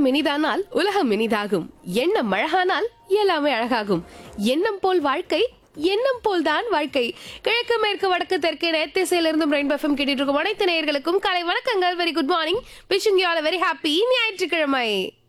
உள்ளம் இனிதானால் உலகம் இனிதாகும் எண்ணம் அழகானால் எல்லாமே அழகாகும் எண்ணம் போல் வாழ்க்கை எண்ணம் போல் தான் வாழ்க்கை கிழக்கு மேற்கு வடக்கு தெற்கு நேத்திசையில இருந்தும் ரெயின் பஃபம் கேட்டுட்டு இருக்கும் அனைத்து நேயர்களுக்கும் காலை வணக்கங்கள் very good morning wishing you all very happy ஞாயிற்றுக்கிழமை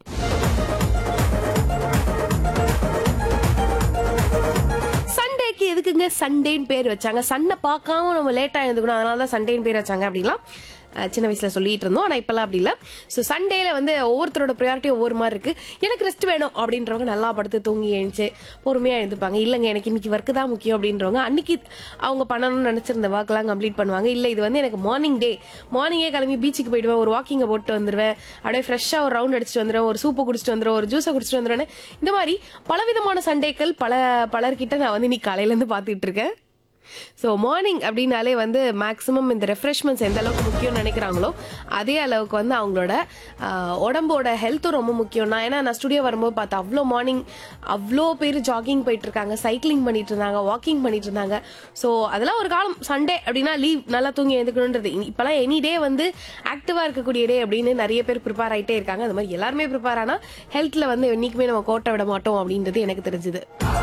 சண்டேக்கு எதுக்குங்க சண்டேன்னு பேர் வச்சாங்க சண்டை பார்க்காம நம்ம லேட்டாக எழுந்துக்கணும் அதனால தான் சண்டேன்னு பேர் வச்சாங்க அப்படிலாம் அஹ், சின்ன வயசுல சொல்லிட்டு இருந்தோம் ஆனால் இப்பெல்லாம் அப்படி இல்லை ஸோ சண்டேல வந்து ஒவ்வொருத்தரோட ப்ரையாரிட்டி ஒவ்வொரு மாதிரி இருக்கு எனக்கு ரெஸ்ட் வேணும் அப்படின்றவங்க நல்லா படுத்து தூங்கி எழுந்துச்சு பொறுமையாக எழுந்துப்பாங்க இல்லைங்க எனக்கு இன்னைக்கு ஒர்க்கு தான் முக்கியம் அப்படின்றவங்க அன்னைக்கு அவங்க பண்ணணும்னு நினச்சிருந்த ஒர்க்லாம் கம்ப்ளீட் பண்ணுவாங்க இல்லை இது வந்து எனக்கு மார்னிங் டே மார்னிங்கே கிளம்பி பீச்சுக்கு போயிடுவேன் ஒரு வாக்கிங்கை போட்டு வந்துடுவேன் அப்படியே ஃப்ரெஷ்ஷாக ஒரு ரவுண்ட் அடிச்சுட்டு வந்துடுவேன் ஒரு சூப்பை குடிச்சிட்டு வந்துடுவேன் ஒரு ஜூஸை குடிச்சிட்டு வந்துடுவேன் இந்த மாதிரி பலவிதமான சண்டேக்கள் பல பலர்கிட்ட நான் வந்து இன்னைக்கு காலையிலேருந்து பார்த்துட்டு இருக்கேன் ஸோ மார்னிங் அப்படின்னாலே வந்து மேக்ஸிமம் இந்த ரெஃப்ரெஷ்மெண்ட்ஸ் எந்த அளவுக்கு முக்கியம்னு நினைக்கிறாங்களோ அதே அளவுக்கு வந்து அவங்களோட ஆஹ், உடம்போட ஹெல்த்தும் ரொம்ப முக்கியம் நான் ஏன்னா நான் ஸ்டுடியோ வரும்போது பார்த்தேன் அவ்வளோ மார்னிங் அவ்வளோ பேர் ஜாகிங் போயிட்டு இருக்காங்க சைக்கிளிங் பண்ணிட்டு இருந்தாங்க வாக்கிங் பண்ணிட்டு இருந்தாங்க ஸோ அதெல்லாம் ஒரு காலம் சண்டே அப்படின்னா லீவ் நல்லா தூங்கி எழுந்துக்கணுன்றது இனி- இப்பெல்லாம் எனி டே வந்து ஆக்டிவாக இருக்கக்கூடிய டே அப்படின்னு நிறைய பேர் ப்ரிப்பேர் ஆகிட்டே இருக்காங்க அது மாதிரி எல்லாருமே ப்ரிப்பேர் ஆனால் ஹெல்த்தில் வந்து என்னைக்குமே நம்ம கோட்டை விட மாட்டோம் அப்படின்றது எனக்கு தெரிஞ்சுது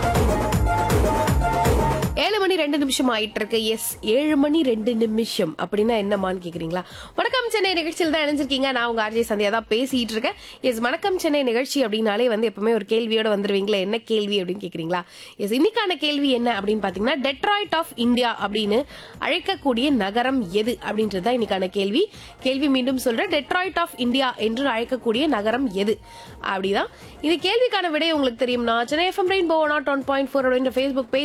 ஏழு மணி ரெண்டு நிமிஷம் ஆயிட்டு இருக்கு எஸ் ஏழு மணி ரெண்டு நிமிஷம் அப்படின்னா என்னமான்னு கேக்குறீங்களா வணக்கம் சென்னை நிகழ்ச்சியில் தான் இணைஞ்சிருக்கீங்க நான் உங்க ஆர்ஜே சந்தியா தான் பேசிட்டு இருக்கேன் எஸ் வணக்கம் சென்னை நிகழ்ச்சி அப்படின்னாலே வந்து எப்பவுமே ஒரு கேள்வியோட வந்துருவீங்களா என்ன கேள்வி அப்படின்னு கேக்குறீங்களா எஸ் இன்னைக்கான கேள்வி என்ன அப்படின்னு பாத்தீங்கன்னா டெட்ராய்ட் ஆஃப் இந்தியா அப்படின்னு அழைக்கக்கூடிய நகரம் எது அப்படின்றது தான் இன்னைக்கான கேள்வி கேள்வி மீண்டும் சொல்றேன் டெட்ராய்ட் ஆஃப் இந்தியா என்று அழைக்கக்கூடிய நகரம் எது அப்படிதான் இது கேள்விக்கான விடை உங்களுக்கு தெரியும்னா சென்னை எஃப்எம் ரெயின்போ நாட் ஒன் பாயிண்ட் ஃபோர் அப்படின்ற ஃபேஸ்புக் பேஜ்